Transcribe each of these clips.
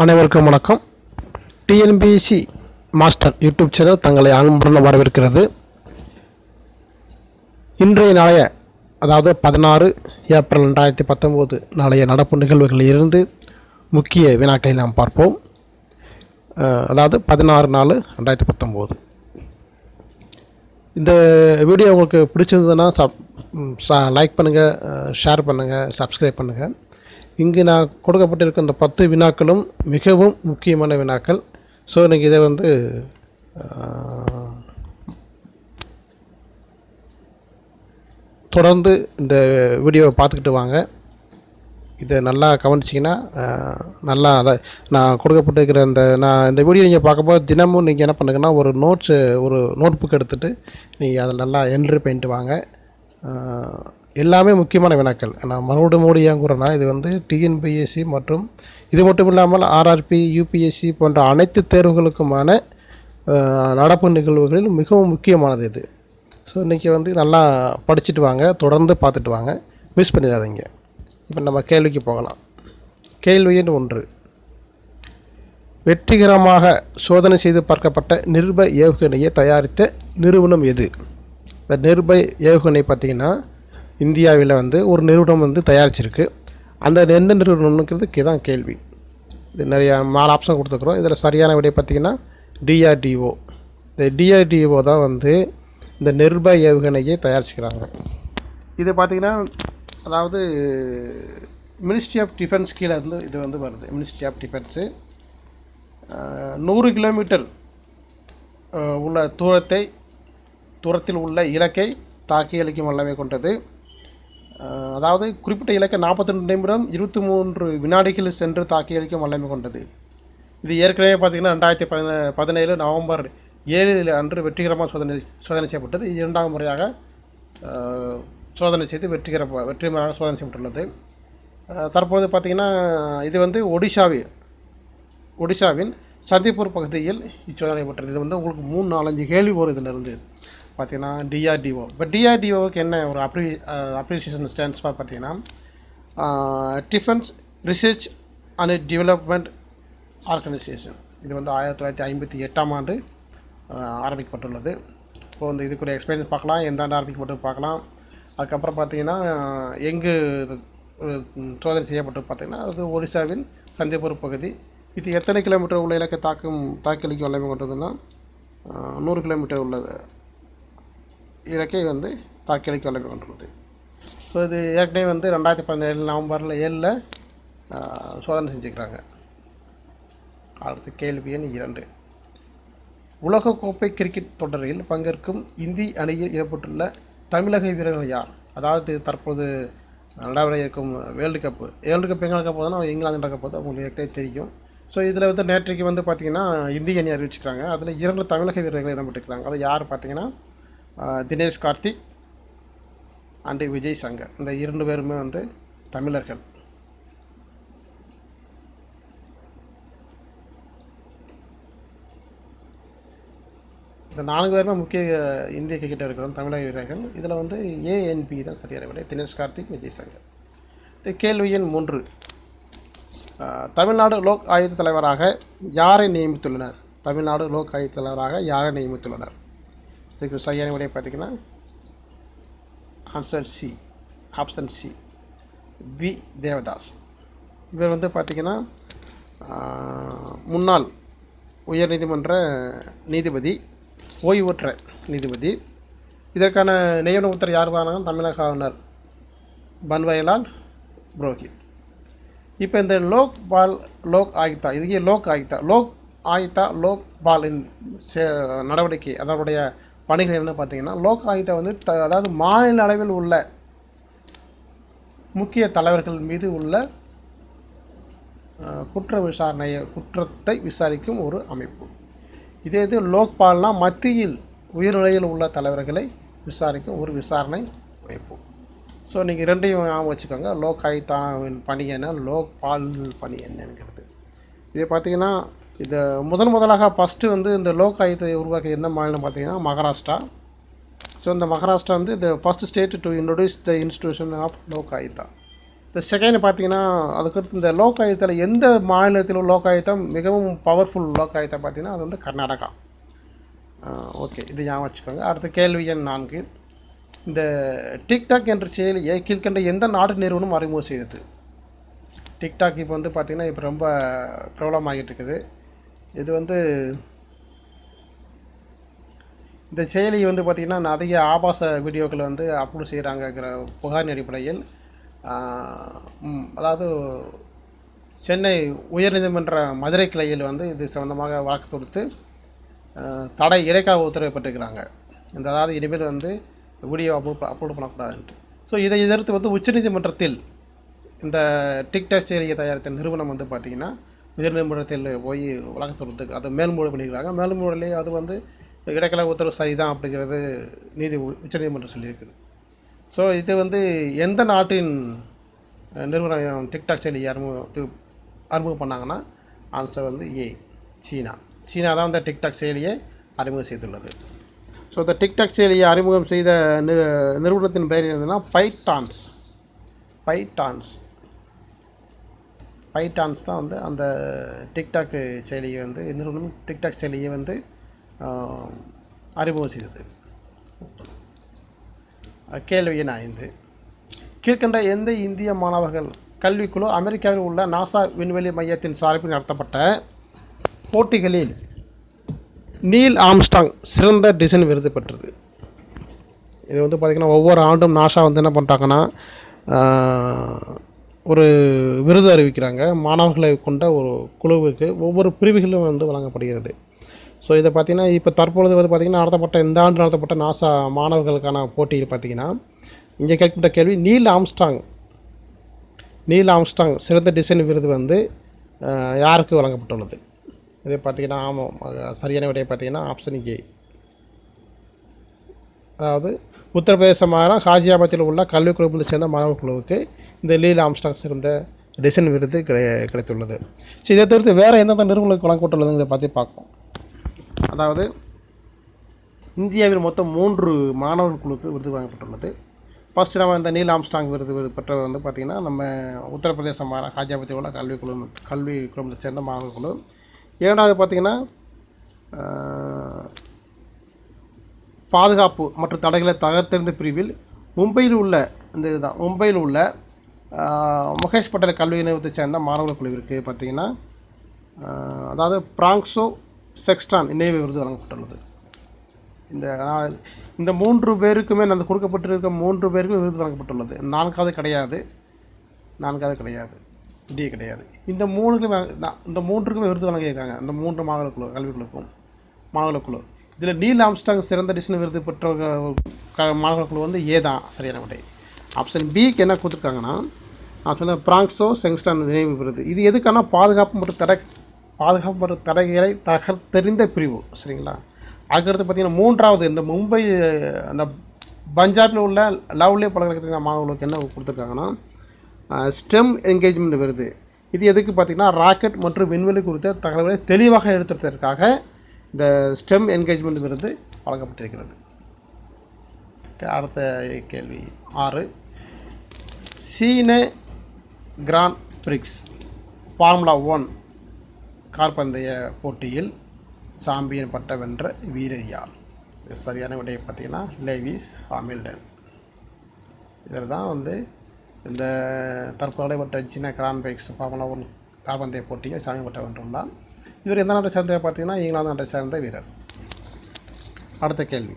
அனைவருக்கும் வணக்கம் TNPSC master YouTube channel தங்களை அன்புடன் வரவேற்கிறது இன்றைய நாளைய அதாவது பதினாறு ஏப்ரல் ரெண்டாயிரத்தி பத்தொம்போது நாளைய நடப்பு நிகழ்வுகளில் இருந்து முக்கிய வினாக்களை நாம் பார்ப்போம் அஹ், அதாவது பதினாறு நாலு ரெண்டாயிரத்தி பத்தொம்போது இந்த வீடியோ உங்களுக்கு பிடிச்சிருந்ததுன்னா சப் லைக் பண்ணுங்கள் ஷேர் பண்ணுங்கள் சப்ஸ்கிரைப் பண்ணுங்கள் இங்கு நான் கொடுக்கப்பட்டிருக்க இந்த பத்து வினாக்களும் மிகவும் முக்கியமான வினாக்கள் ஸோ நீங்கள் இதை வந்து அஹ், தொடர்ந்து இந்த வீடியோவை பார்த்துக்கிட்டு வாங்க இதை நல்லா கவனிச்சிங்கன்னா அஹ், நல்லா அதை நான் கொடுக்கப்பட்டிருக்கிற இந்த நான் இந்த வீடியோ நீங்கள் பார்க்கும்போது தினமும் நீங்கள் என்ன பண்ணுங்கன்னா ஒரு நோட்ஸு ஒரு நோட் புக் எடுத்துகிட்டு நீங்கள் அதை நல்லா என்ட்ரி பண்ணிட்டு வாங்க அஹ், எல்லாமே முக்கியமான வினாக்கள் நான் மறுபடியும் மறுபடியும் ஏன் கூறேன்னா இது வந்து டிஎன்பிஎஸ்சி மற்றும் இது மட்டும் இல்லாமல் ஆர்ஆர்பி யூபிஎஸ்சி போன்ற அனைத்து தேர்வுகளுக்குமான அஹ், நடப்பு நிகழ்வுகளில் மிகவும் முக்கியமானது இது ஸோ இன்றைக்கி வந்து நல்லா படிச்சுட்டு வாங்க தொடர்ந்து பார்த்துட்டு வாங்க மிஸ் பண்ணிடாதீங்க இப்போ நம்ம கேள்விக்கு போகலாம் கேள்வி எண் ஒன்று வெற்றிகரமாக சோதனை செய்து பார்க்கப்பட்ட நிர்பய் ஏவுகணையை தயாரித்த நிறுவனம் எது இந்த நிர்பய் ஏவுகணை பார்த்திங்கன்னா இந்தியாவில் வந்து ஒரு நிறுவனம் வந்து தயாரிச்சிருக்கு அந்த எந்த நிறுவனம்ங்கிறதுக்கு தான் கேள்வி இது நிறையா நாலு ஆப்ஷன் கொடுத்துருக்குறோம் இதில் சரியான விடை பார்த்திங்கன்னா டிஆர்டிஓ இந்த டிஆர்டிஓ தான் வந்து இந்த நிர்பய் ஏவுகணையை தயாரிச்சுக்கிறாங்க இது பார்த்திங்கன்னா அதாவது மினிஸ்ட்ரி ஆஃப் டிஃபென்ஸ் கீழே இருந்து இது வந்து வருது மினிஸ்ட்ரி ஆஃப் டிஃபென்ஸு நூறு கிலோமீட்டர் அஹ், உள்ள தூரத்தை தூரத்தில் உள்ள இலக்கை தாக்கி அளிக்கும் வல்லமை கொண்டது அஹ், அதாவது குறிப்பிட்ட இலக்கை நாற்பத்தி ரெண்டு நிமிடம் இருபத்தி மூன்று வினாடிகளில் சென்று தாக்கி அளிக்கும் வல்லமை கொண்டது இது ஏற்கனவே பார்த்தீங்கன்னா ரெண்டாயிரத்தி பதின பதினேழு நவம்பர் ஏழில் அன்று வெற்றிகரமாக சோதனை சோதனை செய்யப்பட்டது இது இரண்டாம் முறையாக அஹ், சோதனை செய்து வெற்றிகர வெற்றிகரமாக சோதனை செய்யப்பட்டுள்ளது அஹ், தற்பொழுது பார்த்திங்கன்னா இது வந்து ஒடிஷாவில் ஒடிஷாவின் சந்திப்பூர் பகுதியில் இச்சோதனை பெற்றது இது வந்து உங்களுக்கு மூணு நாலஞ்சு கேள்வி வரும் இதிலிருந்து பார்த்தீங்கன்னா டிஆர்டிஓ இப்போ டிஆர்டிஓவுக்கு என்ன ஒரு அப்ரி அப்ரிசியேஷன் ஸ்டாண்ட்ஸ் பார்த்தீங்கன்னா defence research and development organisation இது வந்து ஆயிரத்தி தொள்ளாயிரத்தி ஐம்பத்தி எட்டாம் ஆண்டு ஆஹ், ஆரம்பிக்கப்பட்டுள்ளது இப்போ வந்து இதுக்குரிய எக்ஸ்பீரியன்ஸ் பார்க்கலாம் எந்த ஆண்டு ஆரம்பிக்கப்பட்டு பார்க்கலாம் அதுக்கப்புறம் பார்த்தீங்கன்னா எங்கு இது, அஹ், சோதனை செய்யப்பட்டு பார்த்தீங்கன்னா அது ஒடிசாவின் சந்திப்பூர் பகுதி இது எத்தனை கிலோமீட்டர் உள்ள இலக்கை தாக்கும் தாக்கலிக்கு வல்லமை கொண்டதுன்னா ஆஹ், நூறு கிலோமீட்டர் உள்ளது இலக்கை வந்து தாக்கலிக்கு வல்லமை கொண்டுள்ளது ஸோ இது ஏற்கனவே வந்து ரெண்டாயிரத்தி பதினேழு நவம்பரில் ஏழில் சோதனை செஞ்சுக்கிறாங்க அடுத்து கேள்வி எண் இரண்டு உலகக்கோப்பை கிரிக்கெட் தொடரில் பங்கேற்கும் இந்தி அணியில் இடம்பெற்றுள்ள தமிழக வீரர்கள் யார் அதாவது தற்போது நடைபெற இருக்கும் வேர்ல்டு கப்பு வேர்ல்டு கப் எங்கே நடக்க போதுன்னா இங்கிலாந்து நடக்க போது அவங்களுக்கு ஏற்கனவே தெரியும் ஸோ இதில் வந்து நேற்றைக்கு வந்து பார்த்திங்கன்னா இந்திய அணி அறிவிச்சிருக்காங்க அதில் இரண்டு தமிழக வீரர்கள் இடம்பெற்றிருக்கிறாங்க அது யார் பார்த்தீங்கன்னா ஆஹ், தினேஷ் கார்த்திக் அண்டு விஜய் சங்கர் இந்த இரண்டு பேருமே வந்து தமிழர்கள் இந்த நான்கு பேருமே முக்கிய இந்திய கிரிக்கெட் இருக்கிற தமிழக வீரர்கள் இதில் வந்து ஏஎன்பி தான் சரியான விடை தினேஷ் கார்த்திக் விஜய் சங்கர் இது கேள்வி எண் மூன்று ஆஹ், தமிழ்நாடு லோக் ஆயுத தலைவராக யாரை நியமித்துள்ளனர் தமிழ்நாடு லோக் ஆயுத தலைவராக யாரை நியமித்துள்ளனர் இதுக்கு சரியான விடை பார்த்தீங்கன்னா answer C option C B Devdas இவர் வந்து பார்த்திங்கன்னா ஆஹ், முன்னாள் உயர்நீதிமன்ற நீதிபதி ஓய்வுற்ற நீதிபதி இதற்கான நியமன உத்தரவு யார் வாங்கினாங்க தமிழக ஆளுநர் பன்வாரிலால் புரோஹித் இப்போ இந்த லோக் பால் லோக் ஆயுக்தா இதுக்கே லோக் ஆயுக்தா லோக் ஆயுக்தா லோக் பாலின் சே நடவடிக்கை அதனுடைய பணிகள் என்ன பார்த்தீங்கன்னா லோக் ஆயுக்தா வந்து த அதாவது மாநில அளவில் உள்ள முக்கிய தலைவர்கள் மீது உள்ள அஹ், குற்ற விசாரணையை குற்றத்தை விசாரிக்கும் ஒரு அமைப்பு இதே இது லோக்பால்னா மத்தியில் உயர்நிலையில் உள்ள தலைவர்களை விசாரிக்கும் ஒரு விசாரணை அமைப்பு ஸோ நீங்கள் ரெண்டையும் ஞாபகம் வச்சுக்கோங்க லோக் ஆயுத்தாவின் பணி என்ன லோக் பால் பணி என்னங்கிறது இது பார்த்தீங்கன்னா இது முதன் முதலாக ஃபஸ்ட்டு வந்து இந்த லோக் ஆயுதத்தை உருவாக்கிய எந்த மாநிலம் பார்த்தீங்கன்னா மகாராஷ்டிரா ஸோ இந்த மகாராஷ்டிரா வந்து இந்த first state to introduce the institution of Lok Ayukta இந்த செகண்ட் பார்த்தீங்கன்னா அதுக்கடுத்து இந்த லோக்காயுத்தத்தில் எந்த மாநிலத்தில் உள்ள லோக்காயுத்தம் மிகவும் பவர்ஃபுல் லோக்காயுத்தம் பார்த்தீங்கன்னா அது வந்து கர்நாடகா ஓகே இது ஞாபகம் வச்சுக்கோங்க அடுத்த கேள்வி எண் நான்கு இந்த டிக்டாக் என்ற செயலியை கீழ்கண்ட எந்த நாட்டு நிறுவனம் அறிமுகம் செய்தது டிக்டாக் இப்போ வந்து பார்த்திங்கன்னா இப்போ ரொம்ப பிரபலமாகிட்டு இருக்குது இது வந்து இந்த செயலி வந்து பார்த்திங்கன்னா அதிக ஆபாச வீடியோக்களை வந்து அப்லோட் செய்கிறாங்கங்கிற புகாரின் அடிப்படையில் ஆஹ், ம், அதாவது சென்னை உயர்நீதிமன்ற மதுரை கிளையில் வந்து இது சம்பந்தமாக வழக்கு தொடுத்து ஆஹ், தடை இடைக்கால உத்தரவு பெற்றிருக்கிறாங்க இந்த அதாவது இனிமேல் வந்து வீடியோ அப்லோட் அப்லோட் பண்ணக்கூடாதுன்ட்டு ஸோ இதை எதிர்த்து வந்து உச்சநீதிமன்றத்தில் இந்த டிக்டாக் செயலியை தயாரித்த நிறுவனம் வந்து பார்த்திங்கன்னா உயர்நீதிமன்றத்தில் போய் வழக்கு தொடுத்து அதை மேல்முறை பண்ணிக்கிறாங்க மேல்முறையிலே அது வந்து இடைக்கால உத்தரவு சரிதான் அப்படிங்கிறது நீதி உச்சநீதிமன்றம் சொல்லியிருக்குது ஸோ இது வந்து எந்த நாட்டின் அஹ், நிறுவனம் டிக்டாக் செயலி அறிமுகம் அறிமுகம் பண்ணாங்கன்னா ஆன்சர் வந்து ஏ சீனா சீனா தான் இந்த டிக்டாக் செயலியை அறிமுகம் செய்துள்ளது ஸோ இந்த டிக்டாக் செயலியை அறிமுகம் செய்த நிறு நிறுவனத்தின் பெயர் என்னதுன்னா பைட்டான்ஸ் பைட்டான்ஸ் பைட்டான்ஸ் தான் வந்து அந்த டிக்டாக் செயலியை வந்து நிறுவனம் டிக்டாக் செயலியை வந்து ஆஹ், அறிமுகம் செய்தது அஹ், கேள்வி எண் ஐந்து கீழ்கண்ட எந்த இந்திய மாணவர்கள் கல்விக்குழு அமெரிக்காவில் உள்ள நாசா விண்வெளி மையத்தின் சார்பில் நடத்தப்பட்ட போட்டிகளில் நீல் ஆம்ஸ்டாங் சிறந்த டிசைன் விருது பெற்றது இது வந்து பார்த்திங்கன்னா ஒவ்வொரு ஆண்டும் நாசா வந்து என்ன பண்ணுறாங்கன்னா ஆஹ், ஒரு விருது அறிவிக்கிறாங்க மாணவர்களை கொண்ட ஒரு குழுவுக்கு ஒவ்வொரு பிரிவுகளும் வந்து வழங்கப்படுகிறது ஸோ இதை பார்த்திங்கன்னா இப்போ தற்பொழுது வந்து பார்த்திங்கன்னா நடத்தப்பட்ட இந்த ஆண்டு நடத்தப்பட்ட நாசா மாணவர்களுக்கான போட்டியில் பார்த்திங்கன்னா இங்கே கேட்கப்பட்ட கேள்வி நீல் ஆம்ஸ்டாங் நீல் ஆம்ஸ்டாங் சிறந்த டிசைன் விருது வந்து ஆஹ், யாருக்கு வழங்கப்பட்டுள்ளது இது பார்த்திங்கன்னா ஆமாம் அஹ், சரியான விடையை பார்த்திங்கன்னா ஆப்ஷன் ஏ அதாவது உத்தரப்பிரதேச மாநிலம் ஹாஜியாபாத்தில் உள்ள கல்வி குழுமத்தை சேர்ந்த மாணவர் குழுவுக்கு இந்த லீல் ஆம்ஸ்டாங் சிறந்த டிசைன் விருது கிடை கிடைத்துள்ளது சரி இதை தவிர்த்து வேறு எந்தெந்த நிறுவனங்களுக்கு வழங்கப்பட்டுள்ளதுங்கிறத பற்றி பார்ப்போம் அதாவது இந்தியாவில் மொத்தம் மூன்று மாணவர் குழுக்கு விருது வழங்கப்பட்டுள்ளது ஃபர்ஸ்ட் நம்ம இந்த நீல் ஆம்ஸ்டாங் விருது விருது பெற்றவர் வந்து பார்த்திங்கன்னா நம்ம உத்தரப்பிரதேச மாநிலம் ஹாஜியாபாத்தில் உள்ள கல்வி குழு கல்வி குழுமத்தை சேர்ந்த மாணவர் குழு இரண்டாவது பார்த்திங்கன்னா ஆஹ், பாதுகாப்பு மற்றும் தடைகளை தகர்த்தெறிந்த பிரிவில் மும்பையில் உள்ள இந்த இதுதான் மும்பையில் உள்ள ஆஹ், மகேஷ் பட்டேல் கல்வி நிறுவனத்தை சேர்ந்த மாணவர் குழுவிற்கு பார்த்தீங்கன்னா ஆஹ், அதாவது பிராங்ஸோ செக்ஸ்டான் நினைவு விருது வழங்கப்பட்டுள்ளது இந்த ஆஹ், இந்த மூன்று பேருக்குமே அந்த கொடுக்கப்பட்டிருக்க மூன்று பேருக்கும் விருது வழங்கப்பட்டுள்ளது நான்காவது கிடையாது நான்காவது கிடையாது டி கிடையாது இந்த மூணுக்குமே நான் இந்த மூன்றுக்குமே விருது வழங்கியிருக்காங்க இந்த மூன்று மாணவர் குழு கல்விக்குழுக்கும் மாணவர் குழு இதில் நீல் ஆம்ஸ்டாங் சிறந்த டிசைன் விருது பெற்ற க- மாணவர் குழு வந்து ஏ தான் சரியான விடை ஆப்ஷன் பிக்கு என்ன கொடுத்துருக்காங்கன்னா நான் சொன்ன பிராங்ஸோ செங்ஸ்டான் நினைவு விருது இது எதுக்கான பாதுகாப்பு மற்றும் தடை பாதுகாப்பு மற்றும் தடைகளை தகர்த்தெறிந்த பிரிவு சரிங்களா அதுக்கடுத்து பார்த்தீங்கன்னா மூன்றாவது இந்த மும்பை அந்த பஞ்சாபில் உள்ள லவ்லி பல்கலைக்கழக மாணவர்களுக்கு என்ன கொடுத்துருக்காங்கன்னா ஸ்டெம் என்கேஜ்மெண்ட் விருது இது எதுக்கு பார்த்தீங்கன்னா ராக்கெட் மற்றும் விண்வெளி குறித்த தகவல்களை தெளிவாக எடுத்துறதற்காக இந்த ஸ்டெம் என்கேஜ்மெண்ட் விருது வழங்கப்பட்டிருக்கிறது Okay, அடுத்த கேள்வி ஆறு சீன கிராண்ட் பிரிக்ஸ் ஃபார்முலா ஒன் கார்பந்தய போட்டியில் சாம்பியன் பட்டம் வென்ற வீரர் யார் இது சரியான விடையை பார்த்தீங்கன்னா லேவிஸ் ஹாமில்டன் இவர் தான் வந்து இந்த தற்போது நடைபெற்ற சீன கிராண்ட் பைக்ஸ் ஃபார்முலா ஒன் கால்பந்தய போட்டியில் சாமி பட்டம் வென்றுள்ளார் இவர் எந்த நாட்டை சேர்ந்த பார்த்தீங்கன்னா இங்கிலாந்து நாட்டை சேர்ந்த வீரர் அடுத்த கேள்வி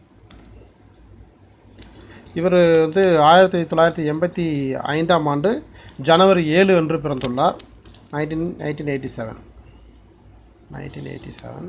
இவர் வந்து ஆயிரத்தி தொள்ளாயிரத்தி எண்பத்தி ஐந்தாம் ஆண்டு ஜனவரி ஏழு அன்று பிறந்துள்ளார் nineteen nineteen eighty seven nineteen eighty seven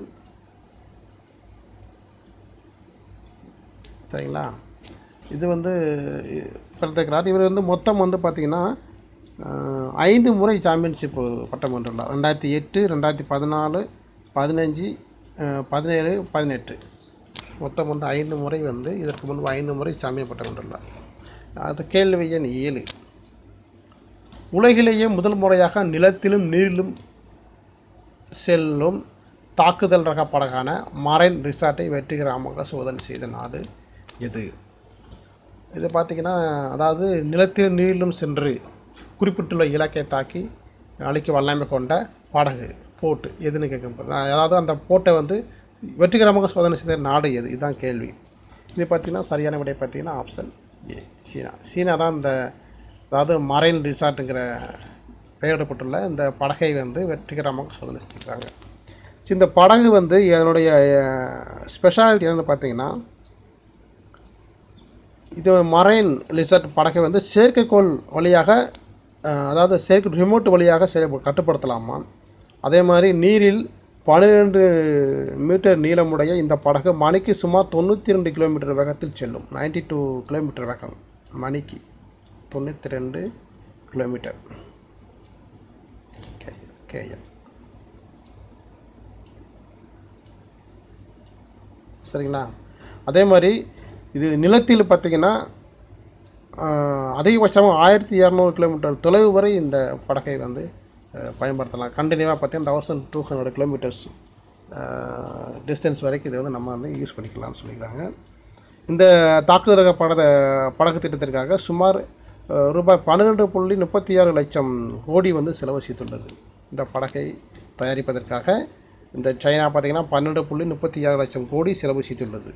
சரிங்களா இது வந்து பிறந்திருக்கிறார் இவர் வந்து மொத்தம் வந்து பார்த்திங்கன்னா ஆஹ், ஐந்து முறை சாம்பியன்ஷிப் பட்டம் வென்றுள்ளார் ரெண்டாயிரத்தி எட்டு ரெண்டாயிரத்தி பதினாலு பதினஞ்சு ஆஹ், பதினேழு பதினெட்டு மொத்தம் வந்து ஐந்து முறை வந்து இதற்கு முன்பு ஐந்து முறை சாம்பியன் பட்டம் வென்றுள்ளார் அது கேள்வி எண் ஏழு உலகிலேயே முதல் முறையாக நிலத்திலும் நீரிலும் செல்லும் தாக்குதல் ரக படகான மரைன் ரிசார்ட்டை வெற்றிகரமாக சோதனை செய்த நாடு எது இது பார்த்திங்கன்னா அதாவது நிலத்திலும் நீரிலும் சென்று குறிப்பிட்டுள்ள இலக்கை தாக்கி அழிக்க வல்லமை கொண்ட படகு போட்டு எதுன்னு கேட்கும் அதாவது அந்த போட்டை வந்து வெற்றிகரமாக சோதனை செய்த நாடு எது இதுதான் கேள்வி இது பார்த்தீங்கன்னா சரியான விடை பார்த்தீங்கன்னா ஆப்ஷன் ஏ சீனா சீனா தான் இந்த அதாவது மரைன் ரிசார்ட்டுங்கிற பெயரிடப்பட்டுள்ள இந்த படகை வந்து வெற்றிகரமாக சோதனை செஞ்சுருக்காங்க சரி, இந்த படகு வந்து இதனுடைய ஸ்பெஷாலிட்டி என்னென்னு பார்த்தீங்கன்னா இது மரைன் லிசர்ட் படகை வந்து செயற்கைக்கோள் வழியாக அஹ், அதாவது செயற்கை ரிமோட் வழியாக செயல் கட்டுப்படுத்தலாமா அதே மாதிரி நீரில் பன்னிரெண்டு மீட்டர் நீளமுடைய இந்த படகு மணிக்கு சுமார் தொண்ணூற்றி ரெண்டு கிலோமீட்டர் வேகத்தில் செல்லும் 92 டூ கிலோமீட்டர் வேகம் மணிக்கு தொண்ணூற்றி ரெண்டு கிலோமீட்டர் கேஎல் சரிங்களா அதே மாதிரி இது நிலத்தில் பார்த்தீங்கன்னா ஆஹ், அதிகபட்சமாக ஆயிரத்தி இரநூறு கிலோமீட்டர் தொலைவு வரை இந்த படகை வந்து ஆஹ், பயன்படுத்தலாம் கண்டினியூவாக பார்த்தீங்கன்னா thousand two hundred kilometres distance வரைக்கும் இதை வந்து நம்ம வந்து யூஸ் பண்ணிக்கலாம்னு சொல்லிக்கிறாங்க இந்த தாக்குதலக படக படகு திட்டத்திற்காக சுமார் ஆஹ், ரூபாய் பன்னிரெண்டு புள்ளி முப்பத்தி ஆறு லட்சம் கோடி வந்து செலவு செய்துள்ளது இந்த படகை தயாரிப்பதற்காக இந்த சைனா பார்த்தீங்கன்னா பன்னெண்டு புள்ளி முப்பத்தி ஆறு லட்சம் கோடி செலவு செய்துள்ளது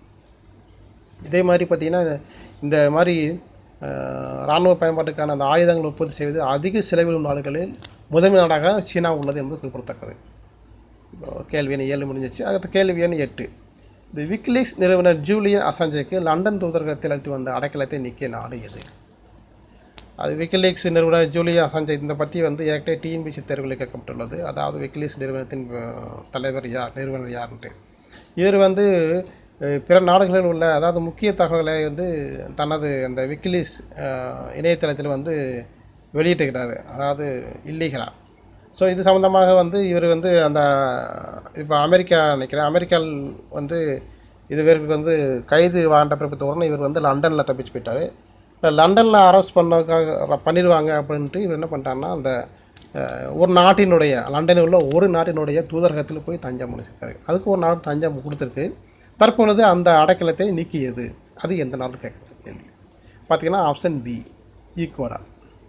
இதே மாதிரி பார்த்தீங்கன்னா இந்த மாதிரி அஹ், இராணுவ பயன்பாட்டுக்கான அந்த ஆயுதங்கள் உற்பத்தி செய்வது அதிக செலவிடும் நாடுகளில் முதன்மை நாடாக சீனா உள்ளது என்பது குறிப்பிடத்தக்கது இப்போ கேள்வி எண் ஏழு முடிஞ்சிச்சு அடுத்த கேள்வி எண் எட்டு இந்த விக்கிலீக்ஸ் நிறுவனர் ஜூலியன் அசாஞ்சேக்கு லண்டன் தூதரகத்தில் அளித்து வந்த அடைக்கலத்தை நீக்கிய நாடு எது அது விக்கிலீக்ஸ் நிறுவனர் ஜூலியன் அசாஞ்சே இந்த பற்றி வந்து ஏற்கனவே டிஎன்பிசி தேர்வில் கேட்கப்பட்டுள்ளது அதாவது விக்கிலீக்ஸ் நிறுவனத்தின் அஹ், தலைவர் யார் நிறுவனர் யாருன்ட்டு இவர் வந்து அஹ், பிற நாடுகளில் உள்ள அதாவது முக்கிய தகவல்களை வந்து தனது அந்த விக்கிலீஸ் அஹ், இணையதளத்தில் வந்து வெளியிட்டுக்கிறாரு அதாவது இல்லீகலாக ஸோ இது சம்மந்தமாக வந்து இவர் வந்து அந்த இப்போ அமெரிக்கா நினைக்கிறேன் அமெரிக்காவில் வந்து இது இவருக்கு வந்து கைது வாண்ட பிறப்பு உடனே இவர் வந்து லண்டனில் தப்பிச்சு போயிட்டார் இப்போ லண்டனில் அரெஸ்ட் பண்ணக்காக பண்ணிடுவாங்க அப்படின்ட்டு இவர் என்ன பண்ணிட்டாருன்னா அந்த அஹ், ஒரு நாட்டினுடைய லண்டனில் உள்ள ஒரு நாட்டினுடைய தூதரகத்தில் போய் தஞ்சம் முடிச்சிருக்காரு அதுக்கு ஒரு நாடு தஞ்சம் கொடுத்துருக்கு தற்பொழுது அந்த அடைக்கலத்தை நீக்கியது அது எந்த நாடு கேட்குறது கேள்வி பார்த்தீங்கன்னா ஆப்ஷன் பி ஈக்குவடா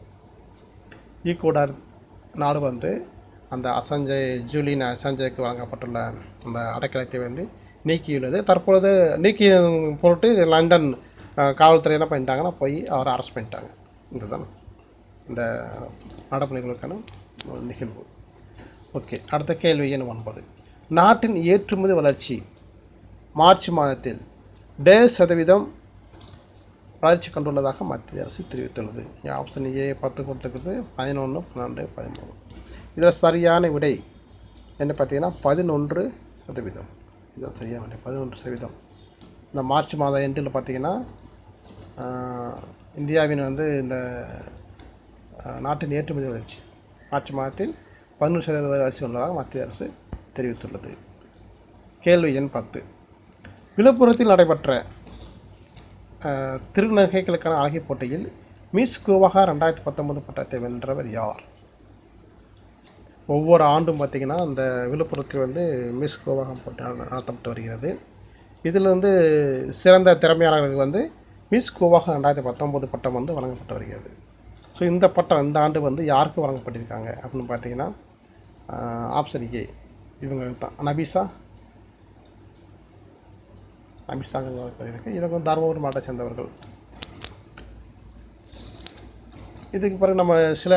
ஈக்குவடார் நாடு வந்து அந்த அசஞ்சய் ஜூலியன் அசஞ்சய்க்கு வழங்கப்பட்டுள்ள அந்த அடைக்கலத்தை வந்து நீக்கியுள்ளது தற்பொழுது நீக்கிய பொருட்டு லண்டன் அஹ், காவல்துறை என்ன பண்ணிட்டாங்கன்னா போய் அவரை அரெஸ்ட் பண்ணிட்டாங்க இதுதான் இந்த நடப்பு நிகழ்வுக்கான ஒரு நிகழ்வு ஓகே அடுத்த கேள்வி எண் ஒன்பது நாட்டின் ஏற்றுமதி வளர்ச்சி மார்ச் மாதத்தில் டே சதவீதம் வளர்ச்சி கண்டுள்ளதாக மத்திய அரசு தெரிவித்துள்ளது ஆப்ஷன் ஏ பத்து கொடுத்துருக்குது பதினொன்று பன்னெண்டு பதிமூணு இதில் சரியான விடை என்ன பார்த்தீங்கன்னா பதினொன்று சதவீதம் இதுதான் சரியான விடை பதினொன்று சதவீதம் இந்த மார்ச் மாத எண்டில் பார்த்தீங்கன்னா ஆஹ், இந்தியாவின் வந்து இந்த ஆஹ், நாட்டின் ஏற்றுமதி வளர்ச்சி மார்ச் மாதத்தில் பதினொன்று சதவீத வளர்ச்சி உள்ளதாக மத்திய அரசு தெரிவித்துள்ளது கேள்வி எண் பத்து விழுப்புரத்தில் நடைபெற்ற அஹ், திருநங்கைகளுக்கான அழகி போட்டியில் மிஸ் கோவாகா ரெண்டாயிரத்தி பத்தொன்பது பட்டத்தை வென்றவர் யார் ஒவ்வொரு ஆண்டும் பார்த்திங்கன்னா அந்த விழுப்புரத்தில் வந்து மிஸ் கோவாகா போட்டி நட- நடத்தப்பட்டு வருகிறது இதில் வந்து சிறந்த திறமையாளர்களுக்கு வந்து மிஸ் கோவாகா ரெண்டாயிரத்தி பத்தொம்போது பட்டம் வந்து வழங்கப்பட்டு வருகிறது ஸோ இந்த பட்டம் இந்த ஆண்டு வந்து யாருக்கு வழங்கப்பட்டிருக்காங்க அப்படின்னு பார்த்தீங்கன்னா ஆப்ஷன் ஏ இவங்களுக்கு தான் நபிசா அமித்ஷாங்க இருக்கு இவங்க வந்து தருமபுரி மாவட்டத்தை சேர்ந்தவர்கள் இதுக்கு பிறகு நம்ம சில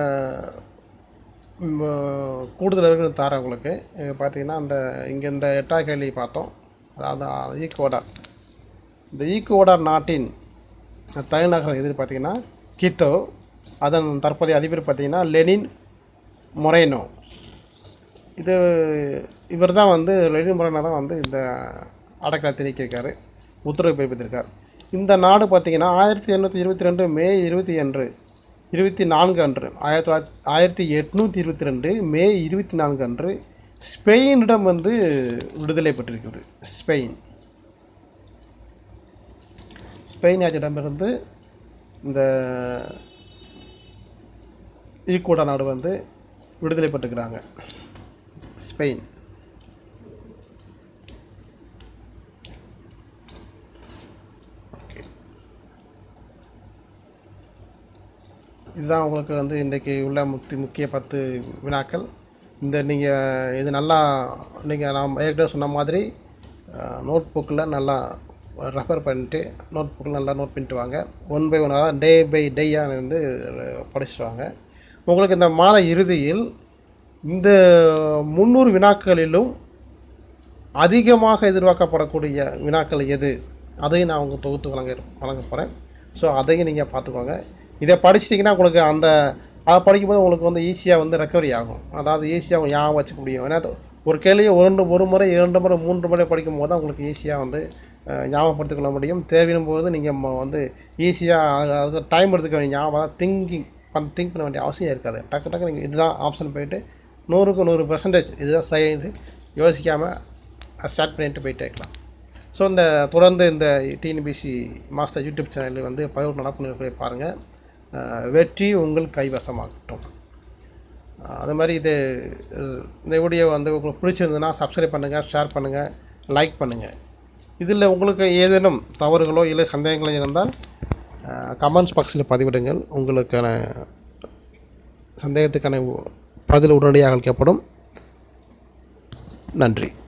ம், கூடுதல் விவரங்கள் தரேன் உங்களுக்கு இங்க பார்த்தீங்கன்னா அந்த இங்கே இந்த எட்டாவது கேள்வி பார்த்தோம் அதாவது ஈக்குவடார் இந்த ஈக்குவடார் நாட்டின் தலைநகரம் எது பார்த்தீங்கன்னா கிட்டோ அதன் தற்போதைய அதிபர் பார்த்தீங்கன்னா லெனின் மொரேனோ இது இவர் தான் வந்து லெனின் மொரேனோ தான் வந்து இந்த அடக்கலத்தை நீக்கியிருக்காரு உத்தரவு பிறப்பித்திருக்கார் இந்த நாடு பார்த்தீங்கன்னா ஆயிரத்தி எண்ணூற்றி இருபத்தி ரெண்டு மே இருபத்தி அன்று இருபத்தி நான்கு அன்று ஆயிரத்தி தொள்ளாயிரத்தி ஆயிரத்தி எட்நூற்றி இருபத்தி ரெண்டு மே இருபத்தி நான்கு அன்று ஸ்பெயினிடம் வந்து விடுதலை பெற்றிருக்குது ஸ்பெயின் ஸ்பெயின் ஆட்சியிடமிருந்து இந்த ஈக்குவடா நாடு வந்து விடுதலை பெற்றுக்கிறாங்க ஸ்பெயின் ஓகே இதுதான் உங்களுக்கு வந்து இன்றைக்கி உள்ள முக்கிய முக்கிய பத்து வினாக்கள் இந்த நீங்கள் இது நல்லா நீங்கள் நான் ஏற்கனவே சொன்ன மாதிரி நோட் புக்கில் நல்லா ரெஃபர் பண்ணிட்டு நோட் புக்கில் நல்லா நோட் பண்ணிட்டு வாங்க ஒன் பை ஒன் அதாவது டே பை டேயாக வந்து படிச்சுட்டு வாங்க உங்களுக்கு இந்த மாத இறுதியில் இந்த முந்நூறு வினாக்களிலும் அதிகமாக எதிர்பார்க்கப்படக்கூடிய வினாக்கள் எது அதையும் நான் உங்களுக்கு தொகுத்து வழங்க வழங்க போகிறேன் ஸோ அதையும் நீங்கள் பார்த்துக்கோங்க இதை படிச்சிட்டிங்கன்னா உங்களுக்கு அந்த அதை படிக்கும்போது உங்களுக்கு வந்து ஈஸியாக வந்து ரெக்கவரி ஆகும் அதாவது ஈஸியாக ஞாபகம் வச்சுக்க முடியும் ஏன்னா அது ஒரு கேள்வியை ஒரு ஒரு முறை இரண்டு முறை மூன்று முறை படிக்கும் போது தான் உங்களுக்கு ஈஸியாக வந்து அஹ், ஞாபகப்படுத்திக் கொள்ள முடியும் தேவையும் போது நீங்கள் வந்து ஈஸியாக அது டைம் எடுத்துக்க வேண்டிய ஞாபகம் திங்கிங் பண் திங்க் பண்ண வேண்டிய அவசியம் இருக்காது டக்கு டக்கு நீங்கள் இதுதான் ஆப்ஷன் போயிட்டு நூறுக்கு நூறு பெர்சன்டேஜ் இதுதான் சரி யோசிக்காமல் ஸ்டார்ட் பண்ணிட்டு போயிட்டே இருக்கலாம் ஸோ இந்த தொடர்ந்து இந்த டிஎன்பிசி மாஸ்டர் யூடியூப் சேனலில் வந்து பதிவு நடப்பு பாருங்கள் வெற்றி உங்கள் கைவசமாகட்டும் அஹ் அது மாதிரி இது அஹ் இந்த வீடியோ வந்து உங்களுக்கு பிடிச்சிருந்ததுன்னா சப்ஸ்கிரைப் பண்ணுங்கள் ஷேர் பண்ணுங்கள் லைக் பண்ணுங்கள் இதில் உங்களுக்கு ஏதேனும் தவறுகளோ இல்லை சந்தேகங்களோ இருந்தால் கமெண்ட்ஸ் பாக்ஸில் பதிவிடுங்கள் உங்களுக்கான சந்தேகத்துக்கான பதில் உடனடியாக அளிக்கப்படும் நன்றி